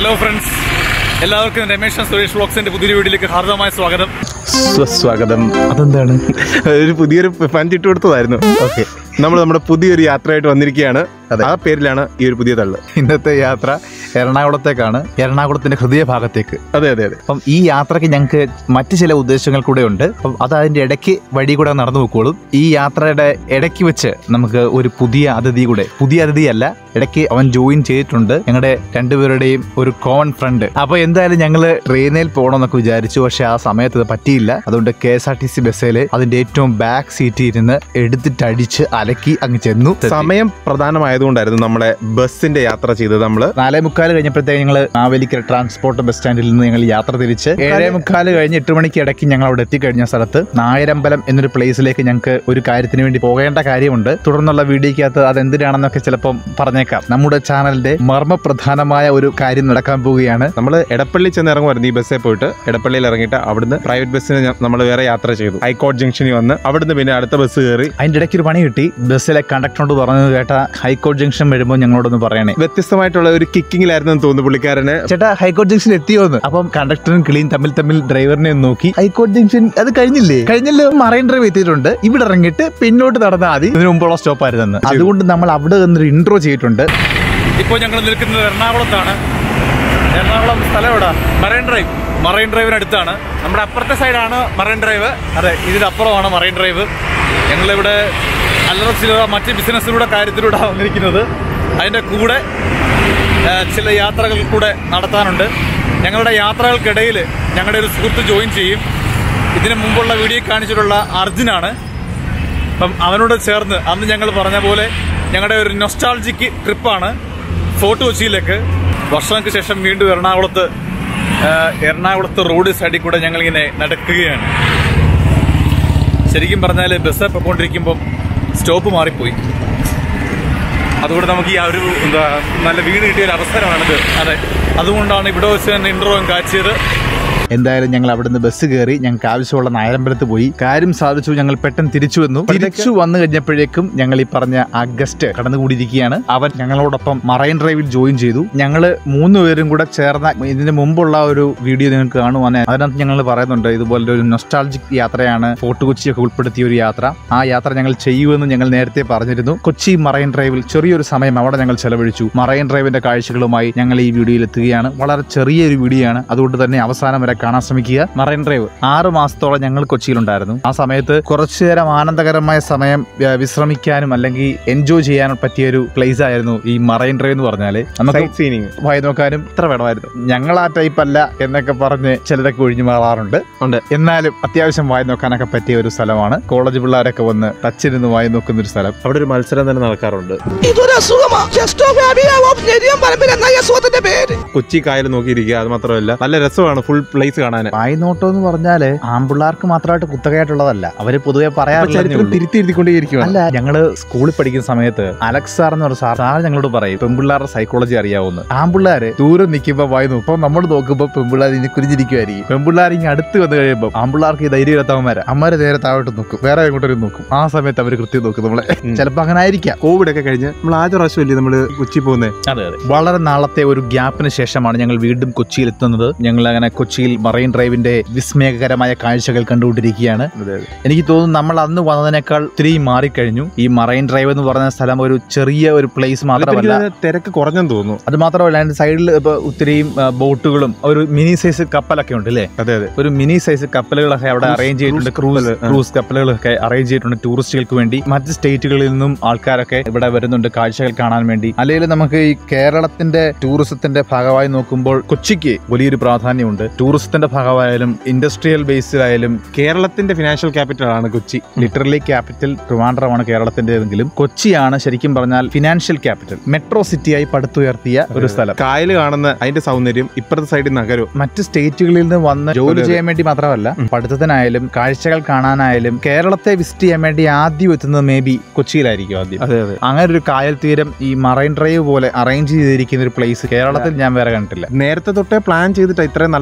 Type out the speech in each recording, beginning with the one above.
Hello friends എല്ലാവർക്കും രമേശ് സുരേഷ് വ്ളോഗ്സിന്റെ പുതിയൊരു വീഡിയോയിലേക്ക് ഹാർദവമായ സ്വാഗതം സ്വസ്വാഗതം അതെന്താണ് ഒരു പുതിയൊരു പഞ്ചിട്ട് കൊടുത്തതായിരുന്നു ഓക്കെ നമ്മൾ നമ്മുടെ പുതിയൊരു യാത്രയായിട്ട് വന്നിരിക്കുകയാണ് ആ പേരിലാണ് ഈ ഒരു പുതിയ തള്ള് ഇന്നത്തെ യാത്ര എറണാകുളത്തേക്കാണ് എറണാകുളത്തിന്റെ ഹൃദയഭാഗത്തേക്ക് അതെ അതെ അതെ അപ്പം ഈ യാത്രയ്ക്ക് ഞങ്ങൾക്ക് മറ്റു ചില ഉദ്ദേശങ്ങൾ കൂടെ ഉണ്ട് അപ്പം അത് അതിന്റെ ഇടയ്ക്ക് വഴി കൂടെ നടന്നു പോയിക്കോളും ഈ യാത്രയുടെ ഇടയ്ക്ക് വെച്ച് നമുക്ക് ഒരു പുതിയ അതിഥി കൂടെ പുതിയ അതിഥിയല്ല ഇടയ്ക്ക് അവൻ ജോയിൻ ചെയ്തിട്ടുണ്ട് ഞങ്ങളുടെ രണ്ടുപേരുടെയും ഒരു കോമൺ ഫ്രണ്ട് അപ്പൊ എന്തായാലും ഞങ്ങള് ട്രെയിനിൽ പോകണമെന്നൊക്കെ വിചാരിച്ചു പക്ഷെ ആ സമയത്ത് ഇത് പറ്റിയില്ല അതുകൊണ്ട് K S R T C ബസ്സിൽ അതിന്റെ ഏറ്റവും ബാക്ക് സീറ്റിൽ ഇരുന്ന് എടുത്തിട്ട് അടിച്ച് അലക്കി അങ്ങ് ചെന്നു സമയം പ്രധാനമായതുകൊണ്ടായിരുന്നു നമ്മളെ ബസ്സിന്റെ യാത്ര ചെയ്തത് നമ്മള് നാലേ മുക്കാൽ കഴിഞ്ഞപ്പോഴത്തേക്ക് ഞങ്ങൾ മാവേലിക്കര ട്രാൻസ്പോർട്ട് ബസ് സ്റ്റാൻഡിൽ നിന്ന് ഞങ്ങൾ യാത്ര തിരിച്ച് ഏഴേ മുക്കാൽ കഴിഞ്ഞ് എട്ട് മണിക്ക് ഇടയ്ക്ക് ഞങ്ങൾ അവിടെ എത്തിക്കഴിഞ്ഞ സ്ഥലത്ത് നായരമ്പലം എന്നൊരു പ്ലേസിലേക്ക് ഞങ്ങൾക്ക് ഒരു കാര്യത്തിന് വേണ്ടി പോകേണ്ട കാര്യമുണ്ട് തുടർന്നുള്ള വീഡിയോക്കകത്ത് അത് എന്തിനാണെന്നൊക്കെ ചിലപ്പം പറഞ്ഞേക്കാം നമ്മുടെ ചാനലിന്റെ മർമ്മപ്രധാനമായ ഒരു കാര്യം നടക്കാൻ പോവുകയാണ് നമ്മൾ എടപ്പള്ളി ചെന്ന് ഇറങ്ങുമായിരുന്നു ഈ ബസ്സിൽ പോയിട്ട് എടപ്പള്ളിയിൽ ഇറങ്ങിയിട്ട് അവിടുന്ന് പ്രൈവറ്റ് ബസ്സിന് നമ്മൾ വേറെ യാത്ര ചെയ്തു ഹൈക്കോർട്ട് ജംഗ്ഷനിൽ വന്ന് അവിടുന്ന് പിന്നെ അടുത്ത ബസ് കയറി അതിന്റെ ഇടയ്ക്ക് ഒരു പണി കിട്ടി ബസ്സിലെ കണ്ടക്ടറോട് പറഞ്ഞത് കേട്ട ഹൈക്കോർട്ട് ജംഗ്ഷൻ വരുമ്പോൾ ഞങ്ങളോടൊന്ന് പറയണേ വ്യത്യസ്തമായിട്ടുള്ള ഒരു കിക്കിങ്ങിലായിരുന്നു എന്ന് തോന്നുന്നു പുള്ളിക്കാരന് ചേട്ടാ ഹൈക്കോർട്ട് ജംഗ്ഷൻ എത്തിയോന്ന് അപ്പം കണ്ടക്ടറും കിളിയും തമ്മിൽ തമ്മിൽ ഡ്രൈവറിനെ ഒന്ന് നോക്കി ഹൈക്കോർട്ട് ജംഗ്ഷൻ അത് കഴിഞ്ഞില്ലേ കഴിഞ്ഞല്ലോ മറൈൻ ഡ്രൈവ് എത്തിയിട്ടുണ്ട് ഇവിടെ ഇറങ്ങിയിട്ട് പിന്നോട്ട് നടന്നാൽ മതി ഇതിനു മുമ്പുള്ള സ്റ്റോപ്പ് ആയിരുന്നെന്ന് അതുകൊണ്ട് നമ്മൾ അവിടെ നിന്നൊരു ഇൻട്രോ ചെയ്തിട്ടുണ്ട് ഇപ്പോൾ ഞങ്ങൾ നിൽക്കുന്നത് എറണാകുളത്താണ് എറണാകുളം സ്ഥലം എവിടെ മറൈൻ ഡ്രൈവ് മറൈൻ ഡ്രൈവിനടുത്താണ് നമ്മുടെ അപ്പുറത്തെ സൈഡാണ് മറൈൻ ഡ്രൈവ് അതെ ഇതിനപ്പുറമാണ് മറൈൻ ഡ്രൈവ് ഞങ്ങളിവിടെ അല്ലറ ചില്ലറ മറ്റ് ബിസിനസ്സിലൂടെ കാര്യത്തിലൂടെ വന്നിരിക്കുന്നത് അതിൻ്റെ കൂടെ ആ, ചില യാത്രകൾ കൂടെ നടത്താനുണ്ട് ഞങ്ങളുടെ യാത്രകൾക്കിടയിൽ ഞങ്ങളുടെ ഒരു സുഹൃത്ത് ജോയിൻ ചെയ്യും ഇതിനു മുമ്പുള്ള വീഡിയോ കാണിച്ചിട്ടുള്ള അർജുനാണ് അപ്പം അവനോട് ചേർന്ന് അന്ന് ഞങ്ങൾ പറഞ്ഞ പോലെ ഞങ്ങളുടെ ഒരു നൊസ്റ്റാൾജിക്ക് ട്രിപ്പാണ് ഫോർട്ട് കൊച്ചിയിലേക്ക് വർഷങ്ങൾക്ക് ശേഷം വീണ്ടും എറണാകുളത്ത് ആ, എറണാകുളത്ത് റോഡ് സൈഡിൽ കൂടെ ഞങ്ങളിങ്ങനെ നടക്കുകയാണ് ശരിക്കും പറഞ്ഞാൽ ബസ് പൊയ്ക്കൊണ്ടിരിക്കുമ്പം സ്റ്റോപ്പ് മാറിപ്പോയി അതുകൊണ്ട് നമുക്ക് ഈ ആ ഒരു എന്താ നല്ല വീട് കിട്ടിയ ഒരു അവസരമാണിത് അതെ അതുകൊണ്ടാണ് ഇവിടെ വെച്ച് തന്നെ ഇൻട്രോയും കാച്ചിയത് എന്തായാലും ഞങ്ങൾ അവിടുന്ന് ബസ് കയറി ഞങ്ങൾക്ക് ആവശ്യമുള്ള നായരമ്പലത്ത് പോയി കാര്യം സാധിച്ചു ഞങ്ങൾ പെട്ടെന്ന് തിരിച്ചു വന്നു തിരിച്ചു വന്നു കഴിഞ്ഞപ്പോഴേക്കും ഞങ്ങൾ ഈ പറഞ്ഞ അഗസ്റ്റ് കടന്നുകൂടിയിരിക്കുകയാണ് അവൻ ഞങ്ങളോടൊപ്പം മറൈൻ ഡ്രൈവിൽ ജോയിൻ ചെയ്തു ഞങ്ങൾ മൂന്നുപേരും കൂടെ ചേർന്ന ഇതിന് മുമ്പുള്ള ഒരു വീഡിയോ നിങ്ങൾക്ക് കാണുവാൻ അതിനകത്ത് ഞങ്ങൾ പറയുന്നുണ്ട് ഇതുപോലെ ഒരു നൊസ്റ്റാൾജിക് യാത്രയാണ് ഫോർട്ട് കൊച്ചിയൊക്കെ ഉൾപ്പെടുത്തിയ ഒരു യാത്ര ആ യാത്ര ഞങ്ങൾ ചെയ്യുമെന്ന് ഞങ്ങൾ നേരത്തെ പറഞ്ഞിരുന്നു കൊച്ചി മറൈൻ ഡ്രൈവിൽ ചെറിയൊരു സമയം അവിടെ ഞങ്ങൾ ചെലവഴിച്ചു മറൈൻ ഡ്രൈവിന്റെ കാഴ്ചകളുമായി ഞങ്ങൾ ഈ വീഡിയോയിൽ എത്തുകയാണ് വളരെ ചെറിയൊരു വീഡിയോ ആണ് അതുകൊണ്ട് തന്നെ അവസാനം വരെ കാണാൻ ശ്രമിക്കുക മറൈൻ ഡ്രൈവ് ആറ് മാസത്തോളം ഞങ്ങൾ കൊച്ചിയിലുണ്ടായിരുന്നു ആ സമയത്ത് കുറച്ചു നേരം ആനന്ദകരമായ സമയം ഏർ, വിശ്രമിക്കാനും അല്ലെങ്കിൽ എൻജോയ് ചെയ്യാനും പറ്റിയ ഒരു പ്ലേസ് ആയിരുന്നു ഈ മറൈൻ ഡ്രൈവ് എന്ന് പറഞ്ഞാല് നമുക്ക് സൈറ്റ് സീനിങ് വായി നോക്കാനും ഇത്ര വേണമായിരുന്നു ഞങ്ങൾ ആ ടൈപ്പ് അല്ല എന്നൊക്കെ പറഞ്ഞ് ചിലരൊക്കെ ഒഴിഞ്ഞു മാറാറുണ്ട് ഉണ്ട് എന്നാലും അത്യാവശ്യം വായി നോക്കാനൊക്കെ പറ്റിയ ഒരു സ്ഥലമാണ് കോളേജ് പിള്ളേരൊക്കെ വന്ന് ടച്ചിരുന്ന് വായി നോക്കുന്ന ഒരു സ്ഥലം അവിടെ ഒരു മത്സരം തന്നെ നടക്കാറുണ്ട് ഇതൊരു അസുഖമാ ചെസ്റ്റോഫാബിയ നെരിയം പരമ്പിൽ എന്ന ഈ അസുഖത്തിന്റെ പേര് കൊച്ചി കായൽ നോക്കിയിരിക്കുക അത് മാത്രമല്ല നല്ല രസമാണ് ഫുൾ പ്ലേസ് കാണാൻ വായി നോട്ടം എന്ന് പറഞ്ഞാല് ആമ്പിള്ളാർക്ക് മാത്രമായിട്ട് കുത്തകയായിട്ടുള്ളതല്ല അവര് പൊതുവെ പറയാറില്ല ചരിത്രം തിരുത്തി എഴുതിക്കൊണ്ടേയിരിക്കുകയാണ് അല്ല ഞങ്ങള് സ്കൂളിൽ പഠിക്കുന്ന സമയത്ത് അലക്സ് സാർ എന്ന് പറഞ്ഞ സാർ സാർ ഞങ്ങളോട് പറയും പെൺപിള്ളേരുടെ സൈക്കോളജി അറിയാവുന്ന ആമ്പിള്ളാര് ദൂരെ നിൽക്കുമ്പോ വായി നോക്കും അപ്പൊ നമ്മൾ നോക്കുമ്പോ പെൺപിള്ളേർ ഇനി കുരിഞ്ഞിരിക്കുമായിരിക്കും പെൺപിള്ളേർ ഇങ്ങനെ അടുത്ത് വന്നു കഴിയുമ്പോൾ ആമ്പിള്ളാർക്ക് ഈ ധൈര്യം ഇല്ലാത്തവന്മാരെ അമ്മമാര് നേരെ താഴോട്ട് നോക്കും വേറെ എങ്ങോട്ടൊരു നോക്കും ആ സമയത്ത് അവര് കൃത്യം നോക്കും നമ്മളെ ചിലപ്പോ അങ്ങനെ ആയിരിക്കാം കോവിഡ് ഒക്കെ കഴിഞ്ഞ് നമ്മൾ ആദ്യ പ്രാവശ്യമല്ലേ നമ്മള് കൊച്ചി പോകുന്നത് അതെ അതെ വളരെ നാളത്തെ ഒരു ഗ്യാപ്പിന് ശേഷമാണ് ഞങ്ങൾ വീണ്ടും കൊച്ചിയിൽ എത്തുന്നത് ഞങ്ങൾ അങ്ങനെ കൊച്ചിയിൽ മറൈൻ ഡ്രൈവിന്റെ വിസ്മയകരമായ കാഴ്ചകൾ കണ്ടുകൊണ്ടിരിക്കുകയാണ് എനിക്ക് തോന്നുന്നു നമ്മൾ അന്ന് വന്നതിനേക്കാൾ ഒത്തിരി മാറിക്കഴിഞ്ഞു ഈ മറൈൻ ഡ്രൈവ് എന്ന് പറയുന്ന സ്ഥലം ഒരു ചെറിയ ഒരു പ്ലേസ് മാത്രമല്ല തിരക്ക് കുറഞ്ഞെന്ന് തോന്നുന്നു അത് മാത്രമല്ല അതിന്റെ സൈഡിൽ ഇപ്പൊ ഒത്തിരിയും ആ, ബോട്ടുകളും ഒരു മിനി സൈസ് കപ്പലൊക്കെ ഉണ്ട് അല്ലേ അതെ അതെ ഒരു മിനി സൈസ് കപ്പലുകളൊക്കെ അവിടെ Cruise- അറേഞ്ച് ചെയ്തിട്ടുണ്ട് cruise ക്രൂസ് കപ്പല്, ആ. ക്രൂസ് കപ്പലുകളൊക്കെ അറേഞ്ച് ചെയ്തിട്ടുണ്ട് ടൂറിസ്റ്റുകൾക്ക് വേണ്ടി മറ്റ് സ്റ്റേറ്റുകളിൽ നിന്നും ആൾക്കാരൊക്കെ ഇവിടെ വരുന്നുണ്ട് കാഴ്ചകൾ കാണാൻ വേണ്ടി അല്ലെങ്കിൽ നമുക്ക് ഈ കേരളത്തിന്റെ ടൂറിസത്തിന്റെ ഭാഗമായി നോക്കുമ്പോൾ കൊച്ചിക്ക് വലിയൊരു പ്രാധാന്യമുണ്ട് ടൂറിസത്തിന്റെ ഭാഗമായാലും ഇൻഡസ്ട്രിയൽ ബേസിലായാലും കേരളത്തിന്റെ ഫിനാൻഷ്യൽ ക്യാപിറ്റൽ ആണ് കൊച്ചി ലിറ്ററലി ക്യാപിറ്റൽ ട്രിവാൻഡ്രമാണ് കേരളത്തിന്റേതെങ്കിലും കൊച്ചിയാണ് ശരിക്കും പറഞ്ഞാൽ ഫിനാൻഷ്യൽ ക്യാപിറ്റൽ മെട്രോ സിറ്റിയായി പടുത്തുയർത്തിയ ഒരു സ്ഥലം കായൽ കാണുന്ന അതിന്റെ സൗന്ദര്യം ഇപ്പുറത്തെ സൈഡിൽ നഗരവും മറ്റ് സ്റ്റേറ്റുകളിൽ നിന്ന് വന്ന് ജോലി അതെ, അതെ. ചെയ്യാൻ വേണ്ടി മാത്രമല്ല പഠിത്തത്തിനായാലും കാഴ്ചകൾ കാണാനായാലും കേരളത്തെ വിസിറ്റ് ചെയ്യാൻ വേണ്ടി ആദ്യം എത്തുന്നത് മേ ബി കൊച്ചിയിലായിരിക്കും ആദ്യം അതെ അതെ അങ്ങനെ ഒരു കായൽ തീരം ഈ മറൈൻ ഡ്രൈവ് പോലെ അറേഞ്ച് ചെയ്തിരിക്കുന്ന ഒരു പ്ലേസ് കേരളത്തിൽ ഞാൻ വേറെ കണ്ടിട്ടില്ല നേരത്തെ തൊട്ടേ പ്ലാൻ ചെയ്തിട്ട് ഇത്രയും നല്ലതാക്കി എടുത്തിട്ട്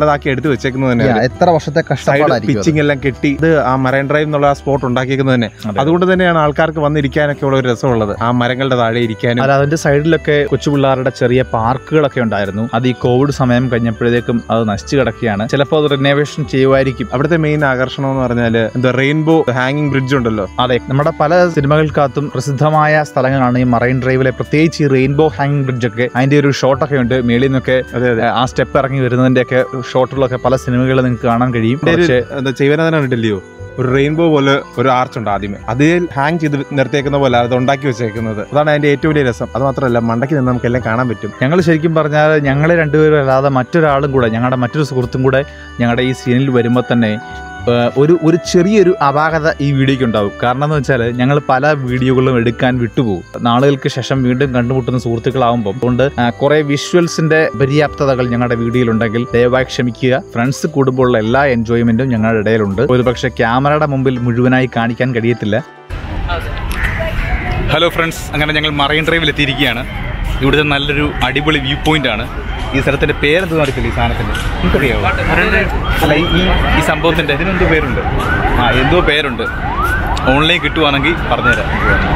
ആയിട്ട് വെച്ചേക്കുന്നത് തന്നെ Yeah, എത്ര വർഷത്തെ സൈഡ് കഷ്ടപ്പാടായിരിക്കും അത്. പിച്ചിങ് എല്ലാം കെട്ടി ഇത് ആ മറൈൻ ഡ്രൈവ് എന്നുള്ള ആ സ്പോട്ട് ഉണ്ടാക്കിയേക്കുന്നത് തന്നെ അതെ. അതുകൊണ്ട് തന്നെയാണ് ആൾക്കാർക്ക് വന്നിരിക്കാനൊക്കെ ഉള്ള ഒരു രസമുള്ളത് ആ മരങ്ങളുടെ താഴെ ഇരിക്കാനും അല്ല അതിന്റെ സൈഡിലൊക്കെ കൊച്ചു പിള്ളേരുടെ ചെറിയ പാർക്കുകളൊക്കെ ഉണ്ടായിരുന്നു അത് ഈ കോവിഡ് സമയം കഴിഞ്ഞപ്പോഴത്തേക്കും അത് നശിച്ചു കിടക്കുകയാണ് ചിലപ്പോൾ അത് റിനോവേഷൻ ചെയ്യുമായിരിക്കും അവിടുത്തെ മെയിൻ ആകർഷണം എന്ന് പറഞ്ഞാൽ എന്താ റെയിൻബോ ഹാങ്ങിങ് ബ്രിഡ്ജ് ഉണ്ടല്ലോ അതെ നമ്മുടെ പല സിനിമകൾക്കകത്തും പ്രസിദ്ധമായ സ്ഥലങ്ങളാണ് ഈ മറൈൻ ഡ്രൈവിലെ പ്രത്യേകിച്ച് ഈ റെയിൻബോ ഹാങ്ങിങ് ബ്രിഡ്ജ് ഒക്കെ അതിന്റെ ഒരു ഷോട്ടൊക്കെ ഉണ്ട് മേളിൽ നിന്നൊക്കെ അതെ അതെ ആ സ്റ്റെപ്പ് ഇറങ്ങി വരുന്നതിന്റെ ഒക്കെ ഷോട്ടുകളൊക്കെ പല സിനിമകളിൽ നിങ്ങൾക്ക് കാണാൻ കഴിയും ഇതിന്റെ ഒരു, പക്ഷേ എന്താ ചെയ്വനാഥന കണ്ടില്ലയോ ഒരു റെയിൻബോ പോലെ ഒരു ആർച്ച് ഉണ്ട് ആദ്യമേ അതിൽ ഹാങ് ചെയ്ത് നിർത്തിയേക്കുന്ന പോലെ അത് ഉണ്ടാക്കി വെച്ചേക്കുന്നത് അതാണ് അതിന്റെ ഏറ്റവും വലിയ രസം അത് മാത്രമല്ല മണ്ടയ്ക്ക് നിന്ന് നമുക്ക് എല്ലാം കാണാൻ പറ്റും ഞങ്ങൾ ശരിക്കും പറഞ്ഞാൽ ഞങ്ങൾ രണ്ടുപേരും അല്ലാതെ മറ്റൊരാളും കൂടെ ഞങ്ങളുടെ മറ്റൊരു സുഹൃത്തും കൂടെ ഞങ്ങളുടെ ഈ സീനിൽ വരുമ്പോൾ തന്നെ ആ, ഒരു ഒരു ചെറിയൊരു അപാകത ഈ വീഡിയോയ്ക്ക് ഉണ്ടാവും കാരണം എന്ന് വെച്ചാൽ ഞങ്ങൾ പല വീഡിയോകളും എടുക്കാൻ വിട്ടുപോകും നാളുകൾക്ക് ശേഷം വീണ്ടും കണ്ടുമുട്ടുന്ന സുഹൃത്തുക്കളാവുമ്പോൾ അതുകൊണ്ട് ആ, കുറെ വിഷ്വൽസിന്റെ പര്യാപ്തതകൾ ഞങ്ങളുടെ വീഡിയോയിലുണ്ടെങ്കിൽ ദയവായി ക്ഷമിക്കുക ഫ്രണ്ട്സ് കൂടുമ്പോഴുള്ള എല്ലാ എൻജോയ്മെന്റും ഞങ്ങളുടെ ഇടയിലുണ്ട് ഒരുപക്ഷെ ക്യാമറയുടെ മുമ്പിൽ മുഴുവനായി കാണിക്കാൻ കഴിയത്തില്ല ഹലോ ഫ്രണ്ട്സ് അങ്ങനെ ഞങ്ങൾ മറൈൻ ഡ്രൈവിൽ എത്തിയിരിക്കുകയാണ് ഇവിടുത്തെ നല്ലൊരു അടിപൊളി വ്യൂ പോയിന്റ് ആണ് ഈ സ്ഥലത്തിന്റെ പേരെന്തെന്ന് അറിയത്തില്ല ഈ സാധനത്തിന്റെ നിങ്ങൾക്കറിയാവോ അല്ല ഈ- ഈ ഈ സംഭവത്തിന്റെ ഇതിനെന്തോ പേരുണ്ട് ആ എന്തോ പേരുണ്ട് ഓൺലൈൻ കിട്ടുവാണെങ്കിൽ പറഞ്ഞുതരാം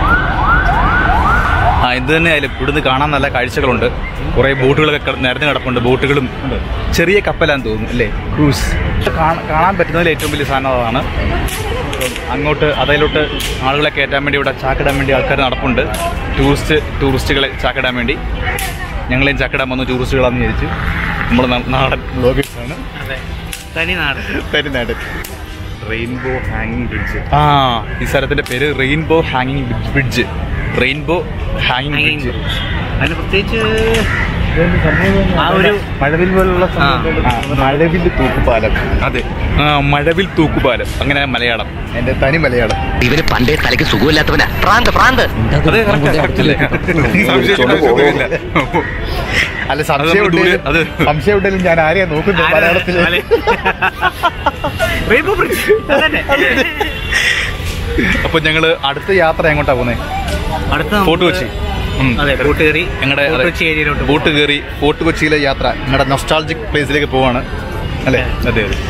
ആ എന്ത് തന്നെ ആയാലും ഇവിടുന്ന് കാണാൻ നല്ല കാഴ്ചകളുണ്ട് കുറേ ബോട്ടുകളൊക്കെ കിട- നിരന്ന് കിടപ്പുണ്ട് ബോട്ടുകളും ചെറിയ കപ്പലാന്ന് തോന്നുന്നു അല്ലേ ക്രൂസ് കാണാൻ പറ്റുന്നതിൽ ഏറ്റവും വലിയ സാധനം അതാണ് അപ്പം അങ്ങോട്ട് അതിലോട്ട് ആളുകളെ കയറ്റാൻ വേണ്ടി ഇവിടെ ചാക്കിടാൻ വേണ്ടി ആൾക്കാർ നടപ്പുണ്ട് ടൂറിസ്റ്റ് ടൂറിസ്റ്റുകളെ ചാക്കിടാൻ വേണ്ടി ഞങ്ങളെയും ചാക്കിടാൻ വന്നു ടൂറിസ്റ്റുകളാന്ന് വിചാരിച്ചു നമ്മൾ നാടൻ ബ്ലോഗേഴ്സാണ് തനിനാട് തരുന്നാട് റെയിൻബോ ഹാങ്ങിങ് ബ്രിഡ്ജ് ആ ഈ സ്ഥലത്തിന്റെ പേര് റെയിൻബോ ഹാങ്ങിങ് ബ്രിഡ്ജ് റെയിൻബോ ഹാങ്ങിങ് Hanging ബ്രിഡ്ജ് അതിന് പ്രത്യേകിച്ച് ആ ഒരു മഴവിൽ പോലുള്ള മഴവിൽ തൂക്കുപാലം അതെ ആ മഴവിൽ തൂക്കുപാലം അങ്ങനെ മലയാളം എന്റെ തനി മലയാളം ഇവന് പണ്ടേ തലയ്ക്ക് സുഖമില്ലാത്തവനാ പ്രാന്ത് പ്രാന്ത് അത് correct അല്ലേ? സംശയിച്ചിട്ട് സുഖമില്ല. അല്ല അത് നമ്മൾ ദൂരെ- അത് സംശയം ഉണ്ടെങ്കിലും ഞാൻ ആരെയാ നോക്കുന്നത് മലയാളത്തിൽ റെയിൻബോ ബ്രിഡ്ജ് അതന്നെ അപ്പൊ ഞങ്ങള് അടുത്ത യാത്ര എങ്ങോട്ടാ പോന്നെ അടുത്ത ഫോർട്ട് കൊച്ചി ഉം. അതെ ബോട്ട് കയറി ഞങ്ങളുടെ ഫോർട്ട് അതെ, കൊച്ചി ഏരിയയിലോട്ട് ബോട്ട് കയറി ഫോർട്ട് കൊച്ചിയിലെ യാത്ര ഞങ്ങളുടെ നൊസ്റ്റാൾജിക് പ്ലേസിലേക്ക് പോവാണ് അല്ലേ അതെ അതെ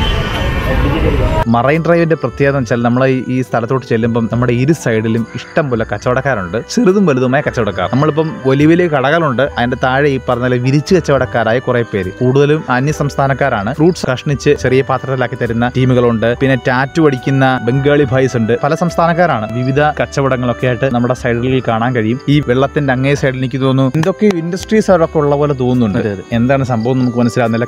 മറൈൻ ഡ്രൈവിന്റെ പ്രത്യേകത എന്ന് വെച്ചാൽ നമ്മൾ ഈ സ്ഥലത്തോട്ട് ചെല്ലുമ്പം നമ്മുടെ ഇരു സൈഡിലും ഇഷ്ടം പോലെ കച്ചവടക്കാരുണ്ട് ചെറുതും വലുതുമായ കച്ചവടക്കാർ നമ്മളിപ്പം വലിയ വലിയ കടകളുണ്ട് അതിന്റെ താഴെ ഈ പറഞ്ഞ പോലെ വിരിച്ച് കച്ചവടക്കാരായ കുറെ പേര് കൂടുതലും അന്യ സംസ്ഥാനക്കാരാണ് ഫ്രൂട്ട്സ് കഷ്ണിച്ച് ചെറിയ പാത്രത്തിലാക്കി തരുന്ന ടീമുകളുണ്ട് പിന്നെ ടാറ്റു അടിക്കുന്ന ബംഗാളി ഭൈസ് ഉണ്ട് പല സംസ്ഥാനക്കാരാണ് വിവിധ കച്ചവടങ്ങളൊക്കെ ആയിട്ട് നമ്മുടെ സൈഡുകളിൽ കാണാൻ കഴിയും ഈ വെള്ളത്തിന്റെ അങ്ങേ സൈഡിൽ എനിക്ക് തോന്നുന്നു എന്തൊക്കെ ഇൻഡസ്ട്രീസ് അവിടെയൊക്കെ ഉള്ള പോലെ തോന്നുന്നുണ്ട് എന്താണ് സംഭവം നമുക്ക് മനസ്സിലാകുന്നില്ല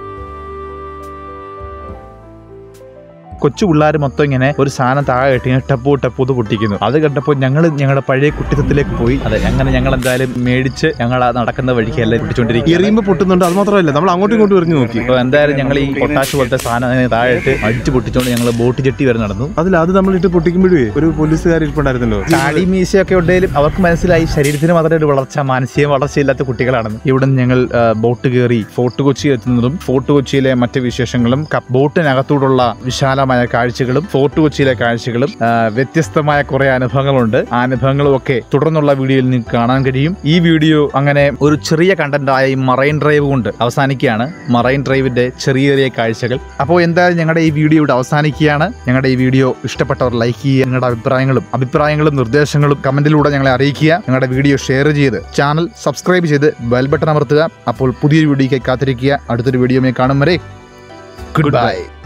കൊച്ചു പിള്ളേർ മൊത്തം ഇങ്ങനെ ഒരു സാധനം താഴെ കെട്ടി ഇങ്ങനെ ടപ്പു ടപ്പൂത് പൊട്ടിക്കുന്നു അത് കണ്ടപ്പോൾ ഞങ്ങൾ ഞങ്ങളുടെ പഴയ കുട്ടിത്തത്തിലേക്ക് പോയി അതെ അങ്ങനെ ഞങ്ങൾ എന്തായാലും മേടിച്ച് ഞങ്ങൾ ആ നടക്കുന്ന വഴിക്ക് എല്ലാം പൊട്ടിച്ചോണ്ടിരിക്കും എറിയുമ്പോൾ പൊട്ടുന്നുണ്ട് അത് മാത്രമല്ല നമ്മൾ അങ്ങോട്ടും ഇങ്ങോട്ടും എറിഞ്ഞു നോക്കി അപ്പോൾ എന്തായാലും ഞങ്ങൾ ഈ പൊട്ടാഷ് പോലത്തെ സാധനം അങ്ങനെ താഴെ ഇട്ട് അടിച്ച് പൊട്ടിച്ചോണ്ട് ഞങ്ങൾ ബോട്ട് ചെട്ടി വരെ നടന്നു അതിൽ അത് നമ്മൾ ഇട്ട് പൊട്ടിക്കുമ്പോഴേ ഒരു പോലീസുകാർ ഇരിപ്പുണ്ടായിരുന്നല്ലോ താടി മീശയൊക്കെ ഉണ്ടെങ്കിലും അവർക്ക് മനസ്സിലായി ശരീരത്തിന് മാത്രമേ ഒരു വളർച്ച മാനസിക വളർച്ചയില്ലാത്ത കുട്ടികളാണെന്ന് ഇവിടെ നിന്ന് ഞങ്ങൾ ആ, ബോട്ട് കയറി ഫോർട്ട് കൊച്ചി എത്തുന്നതും ഫോർട്ട് കൊച്ചിയിലെ മറ്റ് വിശേഷങ്ങളും ക- ബോട്ടിനകത്തൂടുള്ള വിശാലമായ കാഴ്ചകളും ഫോർട്ട് കൊച്ചിയിലെ കാഴ്ചകളും ആ, വ്യത്യസ്തമായ കുറെ അനുഭവങ്ങളുണ്ട് ആ അനുഭവങ്ങളും ഒക്കെ തുടർന്നുള്ള വീഡിയോയിൽ നിങ്ങൾക്ക് കാണാൻ കഴിയും ഈ വീഡിയോ അങ്ങനെ ഒരു ചെറിയ കണ്ടന്റ് ആയ ഈ മറൈൻ ഡ്രൈവ് കൊണ്ട് അവസാനിക്കുകയാണ് മറൈൻ ഡ്രൈവിന്റെ ചെറിയ ചെറിയ കാഴ്ചകൾ അപ്പോൾ എന്തായാലും ഞങ്ങളുടെ ഈ വീഡിയോ ഇവിടെ അവസാനിക്കുകയാണ് ഞങ്ങളുടെ ഈ വീഡിയോ ഇഷ്ടപ്പെട്ടവർ ലൈക്ക് ചെയ്യുക നിങ്ങളുടെ അഭിപ്രായങ്ങളും അഭിപ്രായങ്ങളും നിർദ്ദേശങ്ങളും കമന്റിലൂടെ ഞങ്ങളെ അറിയിക്കുക ഞങ്ങളുടെ വീഡിയോ ഷെയർ ചെയ്ത് ചാനൽ സബ്സ്ക്രൈബ് ചെയ്ത് ബെൽ ബട്ടൺ അമർത്തുക അപ്പോൾ പുതിയൊരു വീഡിയോയ്ക്ക് കാത്തിരിക്കുക അടുത്തൊരു വീഡിയോയുമായി കാണും വരെ ഗുഡ് ബൈ